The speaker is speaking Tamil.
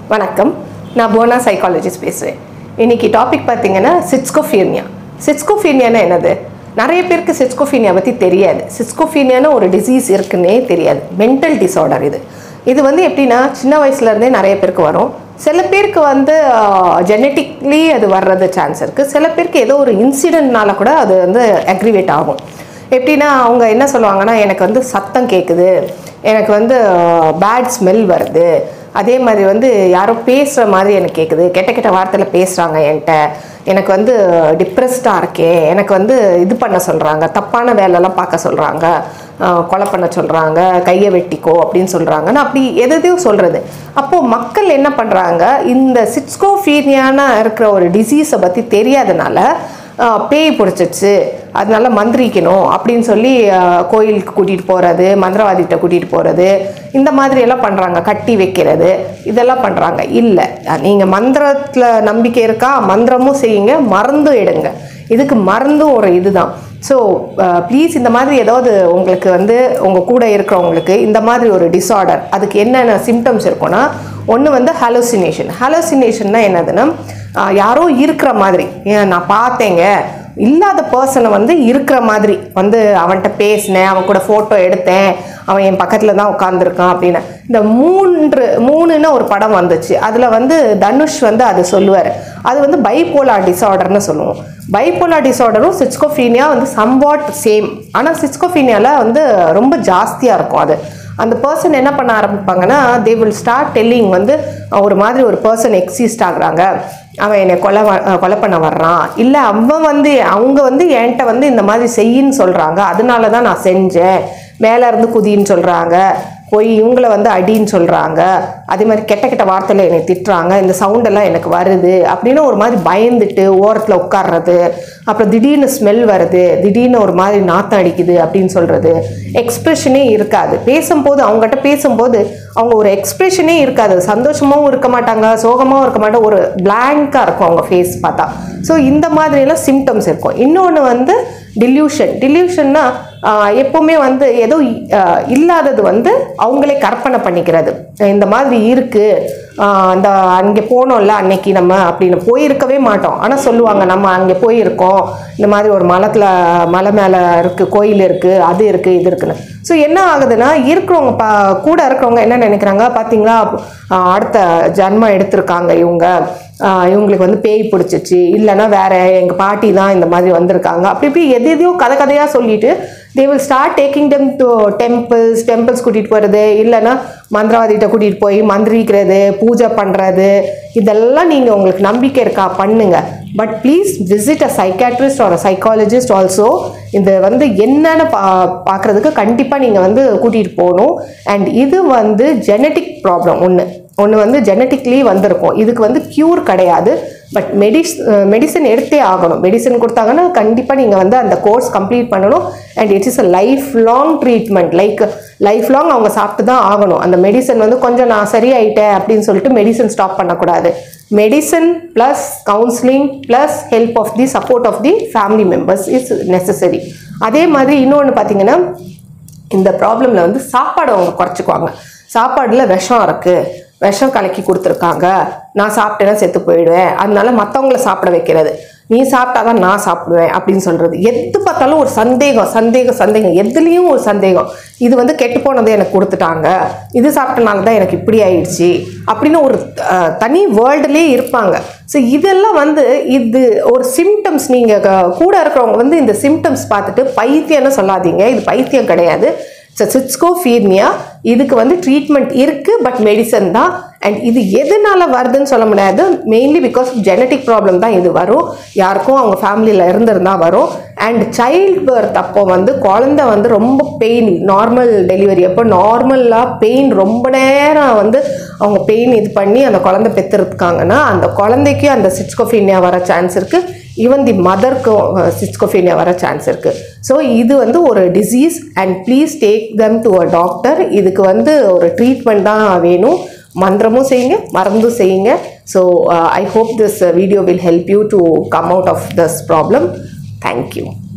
வணக்கம் நான் போனா சைக்காலஜிஸ்ட் பேசுகிறேன் இன்னைக்கு டாபிக் பார்த்தீங்கன்னா சிட்ஸ்கோஃபீனியா சிட்ஸ்கோஃபீனியானா என்னது நிறைய பேருக்கு சிட்ஸ்கோஃபீனியா பற்றி தெரியாது சிட்ஸ்கோஃபீனியானா ஒரு டிசீஸ் இருக்குன்னே தெரியாது மென்டல் டிஸார்டர் இது இது வந்து எப்படின்னா சின்ன வயசுலேருந்தே நிறைய பேருக்கு வரும் சில பேருக்கு வந்து ஜெனட்டிக்லி அது வர்றது சான்ஸ் இருக்குது சில பேருக்கு ஏதோ ஒரு இன்சிடென்ட்னால கூட அது வந்து அக்ரிவேட் ஆகும் எப்படின்னா அவங்க என்ன சொல்லுவாங்கன்னா எனக்கு வந்து சத்தம் கேட்குது எனக்கு வந்து பேட் ஸ்மெல் வருது அதே மாதிரி வந்து யாரோ பேசுகிற மாதிரி எனக்கு கேட்குது கெட்ட கெட்ட வார்த்தையில் பேசுகிறாங்க என்கிட்ட எனக்கு வந்து டிப்ரெஸ்டாக இருக்கேன் எனக்கு வந்து இது பண்ண சொல்கிறாங்க தப்பான வேலைலாம் பார்க்க சொல்கிறாங்க கொலை பண்ண சொல்கிறாங்க கையை வெட்டிக்கோ அப்படின்னு சொல்கிறாங்கன்னு அப்படி எதையும் சொல்கிறது அப்போது மக்கள் என்ன பண்ணுறாங்க இந்த சிட்ஸ்கோஃபீனியான இருக்கிற ஒரு டிசீஸை பற்றி தெரியாதனால ஆஹ் பேய் பிடிச்சிச்சு அதனால மந்திரிக்கணும் அப்படின்னு சொல்லி ஆஹ் கோயிலுக்கு கூட்டிகிட்டு போகிறது மந்திரவாதிகிட்ட கூட்டிகிட்டு போகிறது இந்த மாதிரி எல்லாம் பண்ணுறாங்க கட்டி வைக்கிறது இதெல்லாம் பண்ணுறாங்க இல்லை நீங்கள் மந்திரத்தில் நம்பிக்கை இருக்கா மந்திரமும் செய்யுங்க மருந்தும் எடுங்க இதுக்கு மருந்தும் ஒரு இதுதான் ஸோ ப்ளீஸ் இந்த மாதிரி ஏதாவது உங்களுக்கு வந்து உங்கள் கூட இருக்கிறவங்களுக்கு இந்த மாதிரி ஒரு டிஸார்டர் அதுக்கு என்னென்ன சிம்டம்ஸ் இருக்கும்னா ஒன்று வந்து ஹலோசினேஷன் ஹலோசினேஷன்னா என்னதுன்னா ஆஹ் யாரோ இருக்கிற மாதிரி ஏன் நான் பார்த்தேங்க இல்லாத பர்சனை வந்து இருக்கிற மாதிரி வந்து அவன்கிட்ட பேசினேன் அவன் கூட ஃபோட்டோ எடுத்தேன் அவன் என் பக்கத்தில் தான் உட்காந்துருக்கான் அப்படின்னு இந்த மூன்று மூணுன்னு ஒரு படம் வந்துச்சு அதில் வந்து தனுஷ் வந்து அது சொல்லுவார் அது வந்து பைபோலார் டிஸார்டர்னு சொல்லுவோம் பைபோலார் டிஸார்டரும் சிட்ஸ்கோஃபீனியா வந்து சம்வாட் சேம் ஆனால் சிட்ஸ்கோஃபீனியாவில் வந்து ரொம்ப ஜாஸ்தியாக இருக்கும் அது அந்த பர்சன் என்ன பண்ண ஆரம்பிப்பாங்கன்னா தே வில் ஸ்டார்ட் டெல்லிங் வந்து ஒரு மாதிரி ஒரு பர்சன் எக்ஸிஸ்ட் ஆகுறாங்க அவன் என்னை கொலை வ- அஹ் கொலை பண்ண வர்றான் இல்லை அவன் வந்து அவங்க வந்து என்கிட்ட வந்து இந்த மாதிரி செய்யின்னு சொல்கிறாங்க அதனால தான் நான் செஞ்சேன் மேலே இருந்து குதின்னு சொல்கிறாங்க போய் இவங்களை வந்து அடின்னு சொல்கிறாங்க அதே மாதிரி கெட்ட கெட்ட வார்த்தையில் என்னை திட்டுறாங்க இந்த சவுண்டெல்லாம் எனக்கு வருது அப்படின்னு ஒரு மாதிரி பயந்துட்டு ஓரத்தில் உட்கார்றது அப்புறம் திடீர்னு ஸ்மெல் வருது திடீர்னு ஒரு மாதிரி நாத்தம் அடிக்குது அப்படின்னு சொல்கிறது எக்ஸ்ப்ரெஷனே இருக்காது பேசும்போது அவங்ககிட்ட பேசும்போது அவங்க ஒரு எக்ஸ்ப்ரெஷனே இருக்காது சந்தோஷமாகவும் இருக்க மாட்டாங்க சோகமாகவும் இருக்க மாட்டாங்க ஒரு பிளாங்காக இருக்கும் அவங்க ஃபேஸ் பார்த்தா ஸோ இந்த மாதிரியெல்லாம் சிம்டம்ஸ் இருக்கும் இன்னொன்று வந்து டில்யூஷன் டில்யூஷன்னா எப்போவுமே வந்து ஏதோ ஆஹ் இல்லாதது வந்து அவங்களே கற்பனை பண்ணிக்கிறது இந்த மாதிரி இருக்குது அந்த அங்கே போனோம்ல அன்னைக்கு நம்ம அப்படின்னு போயிருக்கவே மாட்டோம் ஆனால் சொல்லுவாங்க நம்ம அங்கே போயிருக்கோம் இந்த மாதிரி ஒரு மலத்தில் மலை மேலே இருக்குது கோயில் இருக்குது அது இருக்குது இது இருக்குன்னு ஸோ என்ன ஆகுதுன்னா இருக்கிறவங்க பா கூட இருக்கிறவங்க என்ன நினைக்கிறாங்க பார்த்தீங்களா ஆஹ் அடுத்த ஜன்மம் எடுத்திருக்காங்க இவங்க ஆஹ் இவங்களுக்கு வந்து பேய் பிடிச்சிச்சு இல்லைன்னா வேற எங்கள் பாட்டி தான் இந்த மாதிரி வந்திருக்காங்க அப்படி இப்படி எது எதையோ கதை கதையாக சொல்லிட்டு they will start taking them to temples temples கூட்டிகிட்டு போகிறது இல்லைன்னா மந்திரவாதிகிட்ட கூட்டிகிட்டு போய் மந்திரிக்கிறது பூஜை பண்ணுறது இதெல்லாம் நீங்கள் உங்களுக்கு நம்பிக்கை இருக்கா பண்ணுங்க but please visit a psychiatrist ஒரு சைக்காலஜிஸ்ட் ஆல்சோ இந்த வந்து என்னன்னு பா பார்க்குறதுக்கு கண்டிப்பாக நீங்கள் வந்து கூட்டிகிட்டு போகணும் அண்ட் இது வந்து ஜெனட்டிக் ப்ராப்ளம் ஒன்று ஒன்று வந்து ஜெனட்டிக்லி வந்திருக்கும் இதுக்கு வந்து க்யூர் கிடையாது பட் மெடிஸ் மெடிசன் எடுத்தே ஆகணும் மெடிசன் கொடுத்தாங்கன்னா கண்டிப்பாக நீங்கள் வந்து அந்த கோர்ஸ் கம்ப்ளீட் பண்ணணும் and it's is a lifelong treatment like lifelong அவங்க சாப்பிட்டு தான் ஆகணும் அந்த மெடிசன் வந்து கொஞ்சம் நான் சரியாயிட்டேன் அப்படின்னு சொல்லிட்டு மெடிசன் ஸ்டாப் பண்ணக்கூடாது medicine plus counselling plus help of the support of the family members is necessary அதே மாதிரி இன்னொன்று பார்த்தீங்கன்னா இந்த ப்ராப்ளமில் வந்து சாப்பாடு அவங்க குறைச்சிக்குவாங்க சாப்பாடில் விஷம் இருக்குது விஷம் கலக்கி கொடுத்துருக்காங்க நான் சாப்பிட்டேன்னா செத்து போயிடுவேன் அதனால மற்றவங்கள சாப்பிட வைக்கிறது நீ சாப்பிட்டாதான் நான் சாப்பிடுவேன் அப்படின்னு சொல்கிறது எது பார்த்தாலும் ஒரு சந்தேகம் சந்தேகம் சந்தேகம் எதுலேயும் ஒரு சந்தேகம் இது வந்து கெட்டு போனதை எனக்கு கொடுத்துட்டாங்க இது சாப்பிட்டனால தான் எனக்கு இப்படி ஆயிடுச்சு அப்படின்னு ஒரு அஹ், தனி வேர்ல்டுலேயே இருப்பாங்க ஸோ இதெல்லாம் வந்து இது ஒரு சிம்டம்ஸ் நீங்கள் கூட இருக்கிறவங்க வந்து இந்த சிம்டம்ஸ் பார்த்துட்டு பைத்தியம்னு சொல்லாதீங்க இது பைத்தியம் கிடையாது சிட்ஸ்கோஃபீர்னியா இதுக்கு வந்து ட்ரீட்மெண்ட் இருக்குது பட் மெடிசன் தான் அண்ட் இது எதனால வருதுன்னு சொல்ல முடியாது மெயின்லி பிகாஸ் ஜெனட்டிக் ப்ராப்ளம் தான் இது வரும் யாருக்கும் அவங்க ஃபேமிலியில் இருந்திருந்தா வரும் அண்ட் சைல்ட் பர்த் அப்போ வந்து குழந்தை வந்து ரொம்ப பெயின் நார்மல் டெலிவரி அப்போ நார்மலாக பெயின் ரொம்ப நேரம் வந்து அவங்க பெயின் இது பண்ணி அந்த குழந்தை பெற்றுருக்காங்கன்னா அந்த குழந்தைக்கு அந்த சிட்ஸ்கோஃபீனியா வர சான்ஸ் இருக்குது ஈவன் தி மதர்க்கும் சிட்ஸ்கோஃபீனியா வர சான்ஸ் இருக்குது ஸோ இது வந்து ஒரு disease and please take them to a doctor இதுக்கு வந்து ஒரு ட்ரீட்மெண்ட் தான் வேணும் மந்திரமும் செய்யுங்க மருந்தும் செய்யுங்க so I hope this video will help you to come out of this problem thank you